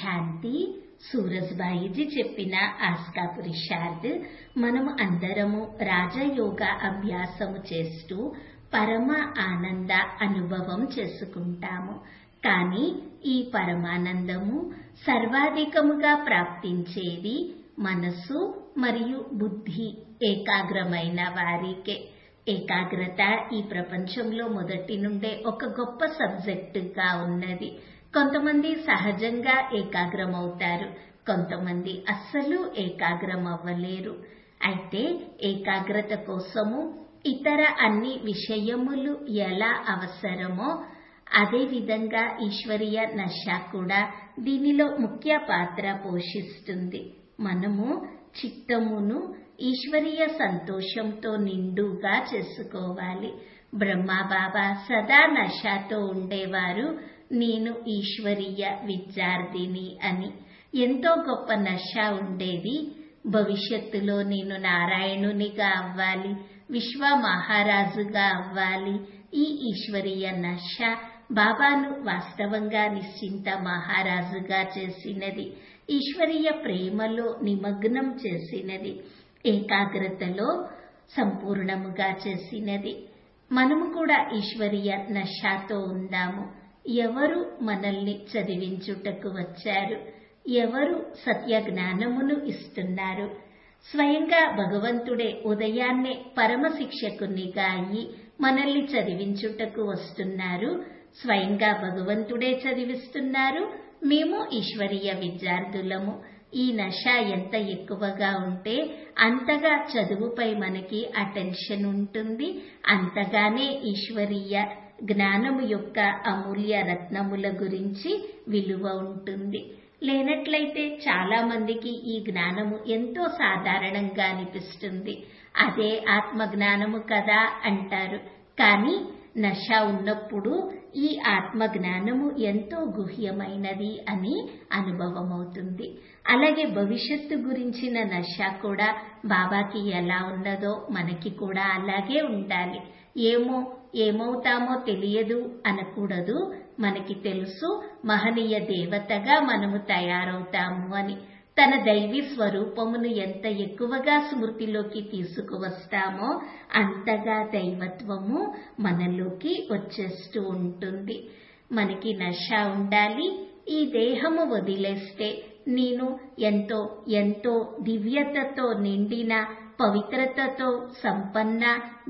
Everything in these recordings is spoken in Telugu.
శాంతి సూరజ్బాయిజీ చెప్పిన ఆస్కా పురుషార్థ్ మనము అందరము రాజయోగ అభ్యాసము చేస్తూ పరమ ఆనంద అనుభవం చేసుకుంటాము కానీ ఈ పరమానందము సర్వాధికముగా ప్రాప్తించేది మనసు మరియు బుద్ధి ఏకాగ్రమైన వారికే ఏకాగ్రత ఈ ప్రపంచంలో మొదటి నుండే ఒక గొప్ప సబ్జెక్టుగా ఉన్నది కొంతమంది సహజంగా ఏకాగ్రమవుతారు కొంతమంది అస్సలు ఏకాగ్రం అవ్వలేరు అయితే ఏకాగ్రత కోసము ఇతర అన్ని విషయములు ఎలా అవసరమో అదే విధంగా ఈశ్వరీయ నశ కూడా దీనిలో ముఖ్య పాత్ర పోషిస్తుంది మనము చిత్తమును ఈశ్వరీయ సంతోషంతో నిండుగా చేసుకోవాలి బ్రహ్మ బాబా సదా నషాతో ఉండేవారు నేను ఈశ్వరీయ విద్యార్థిని అని ఎంతో గొప్ప నష ఉండేది భవిష్యత్తులో నేను నారాయణునిగా అవ్వాలి విశ్వ మహారాజుగా అవ్వాలి ఈ ఈశ్వరీయ నష బాబాను వాస్తవంగా నిశ్చింత మహారాజుగా చేసినది ఈశ్వరీయ ప్రేమలో నిమగ్నం చేసినది ఏకాగ్రతలో సంపూర్ణముగా చేసినది మనము కూడా ఈశ్వరీయ నషాతో ఉందాము ఎవరు మనల్ని చదివించుటకు వచ్చారు ఎవరు సత్య జ్ఞానమును ఇస్తున్నారు స్వయంగా భగవంతుడే ఉదయాన్నే పరమ శిక్షకునిగా అయి మనల్ని చదివించుటకు వస్తున్నారు స్వయంగా భగవంతుడే చదివిస్తున్నారు మేము ఈశ్వరీయ విద్యార్థులము ఈ నష ఎంత ఎక్కువగా ఉంటే అంతగా చదువుపై మనకి అటెన్షన్ ఉంటుంది అంతగానే ఈశ్వరీయ జ్ఞానము యొక్క అమూల్య రత్నముల గురించి విలువ ఉంటుంది లేనట్లయితే చాలా మందికి ఈ జ్ఞానము ఎంతో సాధారణంగా అనిపిస్తుంది అదే ఆత్మ జ్ఞానము కదా అంటారు కానీ నష ఉన్నప్పుడు ఈ ఆత్మ జ్ఞానము ఎంతో గుహ్యమైనది అని అనుభవమవుతుంది అలాగే భవిష్యత్తు గురించిన నష కూడా బాబాకి ఎలా ఉన్నదో మనకి కూడా అలాగే ఉండాలి ఏమో ఏమవుతామో తెలియదు అనకూడదు మనకి తెలుసు మహనీయ దేవతగా మనము తయారవుతాము అని తన దైవీ స్వరూపమును ఎంత ఎక్కువగా స్మృతిలోకి తీసుకువస్తామో అంతగా దైవత్వము మనలోకి వచ్చేస్తూ ఉంటుంది మనకి నష ఉండాలి ఈ దేహము వదిలేస్తే నేను ఎంతో ఎంతో దివ్యతతో నిండిన పవిత్రతతో సంపన్న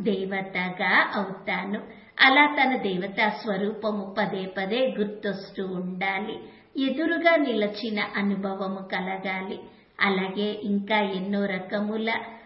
దేవతగా అవుతాను అలా తన దేవతా స్వరూపము పదే పదే గుర్తొస్తూ ఉండాలి ఎదురుగా నిలచిన అనుభవము కలగాలి అలాగే ఇంకా ఎన్నో రకముల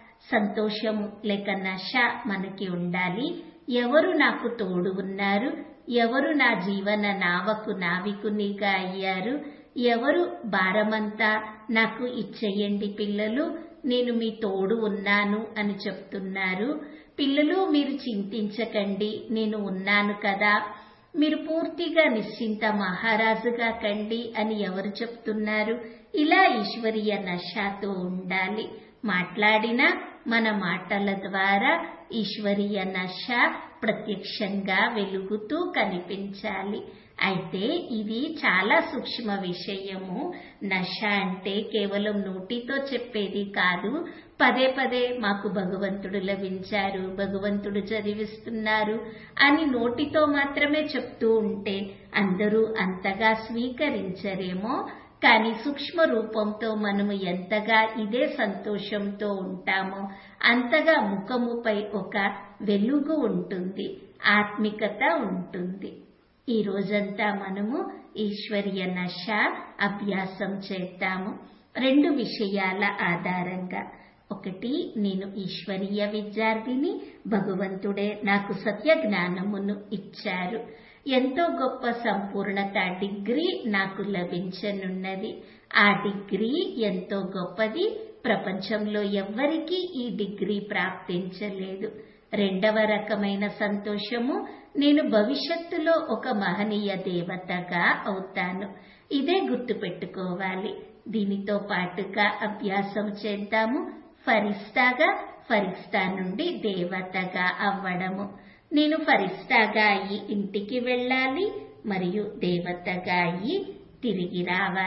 సంతోషము లేక నష మనకి ఉండాలి ఎవరు నాకు తోడు ఉన్నారు ఎవరు నా జీవన నావకు నావికునిగా అయ్యారు ఎవరు భారమంతా నాకు ఇచ్చేయండి పిల్లలు నేను మీ తోడు ఉన్నాను అని చెప్తున్నారు పిల్లలు మీరు చింతించకండి నేను ఉన్నాను కదా మీరు పూర్తిగా నిశ్చింత మహారాజుగా కండి అని ఎవరు చెప్తున్నారు ఇలా ఈశ్వరీయ నషాతో ఉండాలి మాట్లాడిన మన మాటల ద్వారా ఈశ్వరీయ నష ప్రత్యక్షంగా వెలుగుతూ కనిపించాలి అయితే ఇది చాలా సూక్ష్మ విషయము నష అంటే కేవలం నోటితో చెప్పేది కాదు పదే పదే మాకు భగవంతుడు లభించారు భగవంతుడు చదివిస్తున్నారు అని నోటితో మాత్రమే చెప్తూ ఉంటే అందరూ అంతగా స్వీకరించరేమో కానీ సూక్ష్మ రూపంతో మనము ఎంతగా ఇదే సంతోషంతో ఉంటామో అంతగా ముఖముపై ఒక వెలుగు ఉంటుంది ఆత్మికత ఉంటుంది ఈ రోజంతా మనము ఈశ్వర్య నష అభ్యాసం చేద్దాము రెండు విషయాల ఆధారంగా ఒకటి నేను ఈశ్వరీయ విద్యార్థిని భగవంతుడే నాకు సత్య జ్ఞానమును ఇచ్చారు ఎంతో గొప్ప సంపూర్ణత డిగ్రీ నాకు లభించనున్నది ఆ డిగ్రీ ఎంతో గొప్పది ప్రపంచంలో ఎవ్వరికీ ఈ డిగ్రీ ప్రాప్తించలేదు రెండవ రకమైన సంతోషము నేను భవిష్యత్తులో ఒక మహనీయ దేవతగా అవుతాను ఇదే గుర్తుపెట్టుకోవాలి దీనితో పాటుగా అభ్యాసం చేద్దాము ఫరిస్తాగా ఫరిస్తా నుండి దేవతగా అవ్వడము నేను ఫరిస్తాగా అయ్యి ఇంటికి వెళ్ళాలి మరియు దేవతగా అయ్యి తిరిగి రావాలి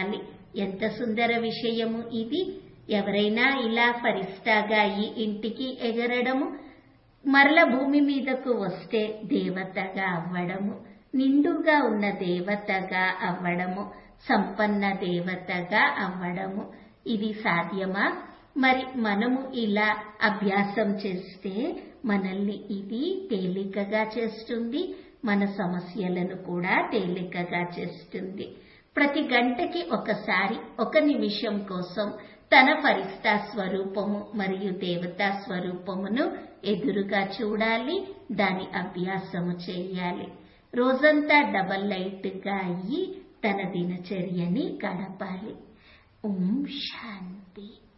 ఎంత సుందర విషయము ఇది ఎవరైనా ఇలా ఫరిస్తాగా ఈ ఇంటికి ఎగరడము మరల భూమి మీదకు వస్తే దేవతగా అవ్వడము నిండుగా ఉన్న దేవతగా అవ్వడము సంపన్న దేవతగా అవ్వడము ఇది సాధ్యమా మరి మనము ఇలా అభ్యాసం చేస్తే మనల్ని ఇది తేలికగా చేస్తుంది మన సమస్యలను కూడా తేలికగా చేస్తుంది ప్రతి గంటకి ఒకసారి ఒక నిమిషం కోసం తన ఫరిస్తా స్వరూపము మరియు దేవతా స్వరూపమును ఎదురుగా చూడాలి దాని అభ్యాసము చేయాలి రోజంతా డబల్ లైట్ గా అయ్యి తన దినచర్యని గడపాలి ఓం శాంతి